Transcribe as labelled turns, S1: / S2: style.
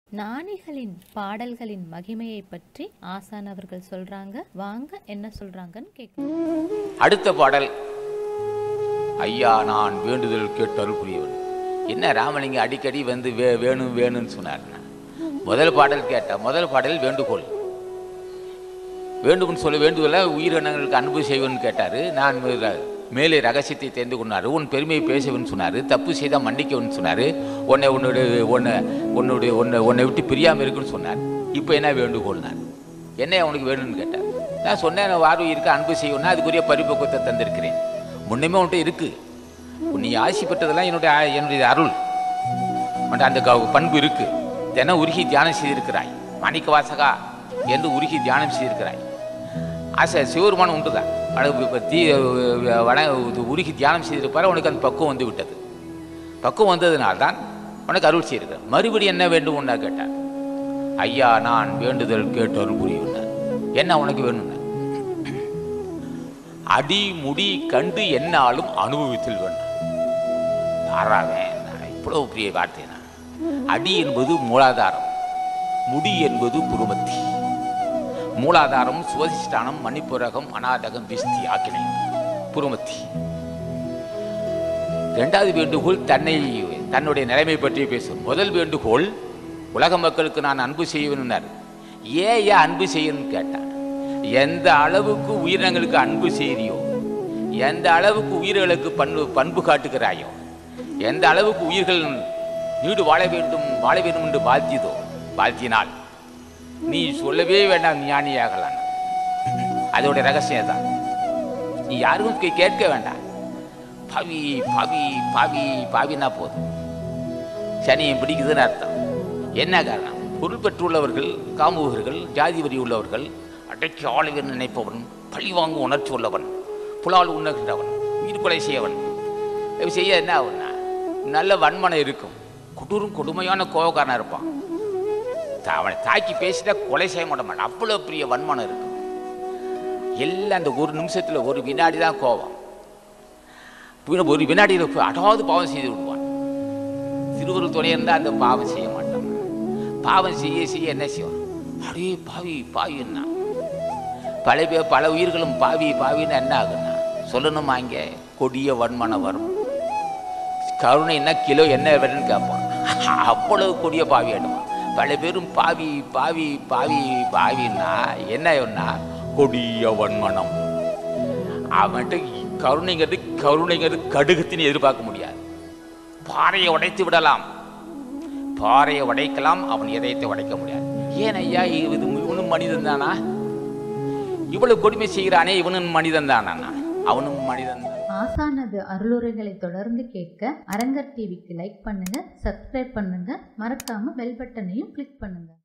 S1: ஞானிகளின் பாடல்களின் மகிமையை பற்றி ஆசான் அவர்கள் சொல்றாங்க வாங்க என்ன சொல்றாங்கன்னு கேட்கலாம்
S2: அடுத்த பாடல் ஐயா நான் வேண்டுதல் கேட்டு அருள் புரியவன் என்ன ராமலிங்க அடிக்கடி வந்து வே வேணும் வேணும்னு சொன்னார் முதல் பாடல் கேட்ட முதல் பாடல் வேண்டுகோள் வேண்டும்னு சொல்ல வேண்டுதல உயிரினங்களுக்கு அன்பு செய்வன் கேட்டார் நான் ர- மேலே ரகசியத்தை தெரிந்து கொண்டார் உன் பெருமையை பேசவன் சொன்னார் தப்பு செய்தால் மன்னிக்கவன் சொன்னார் உன்னை உன்னுடைய உன்னை உன்னுடைய உன்னை உன்னை விட்டு பிரியாமல் இருக்குன்னு சொன்னார் இப்போ என்ன வேண்டுகோள்னார் என்ன உனக்கு வேணும்னு கேட்டார் நான் சொன்னேன் வாரு இருக்க அன்பு செய்யணும்னா அதுக்குரிய பரிபக்குவத்தை தந்திருக்கிறேன் முன்னமே உன்கிட்ட இருக்கு நீ ஆசி பெற்றதெல்லாம் என்னுடைய ஆ- என்னுடைய அருள் உன்கிட்ட அந்த க- பண்பு இருக்கு தினம் உருகி தியானம் செய்திருக்கிறாய் மாணிக்க வாசகா என்று உருகி தியானம் செய்திருக்கிறாய் ஆசை சிவருமானம் உண்டுதான் உனக்கு இப்ப தீ வட இது உருகி தியானம் செய்திருப்பாரு உனக்கு அந்த பக்குவம் வந்து விட்டது பக்குவம் வந்ததுனால்தான் உனக்கு அருள் செய்திருக்கிறேன் மறுபடியும் என்ன வேண்டும் ஒன்றா கேட்டார் ஐயா நான் வேண்டுதல் கேட்டு அருள் புரியுன்னார் என்ன உனக்கு வேணும்னா அடி முடி கண்டு என்னாலும் அனுபவித்தல் வேண்டும் யாராவன் நான் இவ்வளவு பெரிய வார்த்தை நான் அடி என்பது மூலாதாரம் முடி என்பது புருமத்தி மூலாதாரம் சுவதிஷ்டானம் மணிப்புரகம் அநாதகம் விஸ்தி ஆக்கினை புருமத்தி இரண்டாவது வேண்டுகோள் தன்னை தன்னுடைய நிலைமை பற்றி பேசும் முதல் வேண்டுகோள் உலக மக்களுக்கு நான் அன்பு செய்வேன்னார் ஏன் ஏன் அன்பு செய்யணும்னு கேட்டான் எந்த அளவுக்கு உயிரினங்களுக்கு அன்பு செய்றியோ எந்த அளவுக்கு உயிர்களுக்கு பண்பு பண்பு காட்டுகிறாயோ எந்த அளவுக்கு உயிர்கள் நீடு வாழ வேண்டும் வாழ வேண்டும் என்று வாழ்த்தியதோ வாழ்த்தினால் நீ சொல்லவே வேண்டாம் ஞானியாகலாம் அதோட ரகசியம் தான் நீ யாருக்கும் கே- கேட்க வேண்டாம் பாவி பாவி பாவி பாவினா போதும் சனியை பிடிக்குதுன்னு அர்த்தம் என்ன காரணம் பொருள் பெற்றுள்ளவர்கள் காமுகர்கள் ஜாதி வரி உள்ளவர்கள் அடக்கி ஆளுவர் நினைப்பவன் பழிவாங்கும் உணர்ச்சி உள்ளவன் புலால் உண்ணுகின்றவன் உயிர் கொலை செய்யவன் இவன் செய்ய என்ன ஆகும்னா நல்ல வன்மனம் இருக்கும் கொடூரும் கொடுமையான கோபக்காரனா இருப்பான் தா- அவனை தாக்கி பேசிட்டா கொலை செய்ய மாட்ட மாட்டான் அவ்வளோ பெரிய வன்மனம் இருக்கும் எல்லாம் அந்த ஒரு நிமிஷத்தில் ஒரு வினாடி தான் கோபம் பின்ன ஒரு வினாடியில் போய் அடாவது பாவம் செய்து விடுவான் திருவருள் துணை இருந்தால் அந்த பாவம் செய்ய மாட்டான் பாவம் செய்ய செய்ய என்ன செய்வான் அப்படியே பாவி பாவின்னா பல பேர் பல உயிர்களும் பாவி பாவின்னு என்ன ஆகுன்னா சொல்லணுமா இங்கே கொடிய வன்மனம் வரும் கருணைன்னா கிலோ என்ன வேணும்னு கேட்பான் அவ்வளவு கொடிய பாவி ஆடுவான் பல பேரும் பாவி பாவி பாவி பாவின்னா என்ன கொடிய வன்மனம் அவன்கிட்ட கருணைங்கிறது கருணைங்கிறது கடுகத்தின்னு எதிர்பார்க்க முடியாது பாறையை உடைத்து விடலாம் பாறையை உடைக்கலாம் அவன் இதயத்தை உடைக்க முடியாது ஏன் ஐயா இது இவனும் மனிதன் தானா இவ்வளவு கொடுமை செய்கிறானே இவனும் மனிதன் தானா அவனும் மனிதன் தான்
S1: ஆசானது அருளுரைகளை தொடர்ந்து கேட்க அரங்கர் டிவிக்கு லைக் பண்ணுங்க சப்ஸ்கிரைப் பண்ணுங்க மறக்காம பெல் பட்டனையும் கிளிக் பண்ணுங்க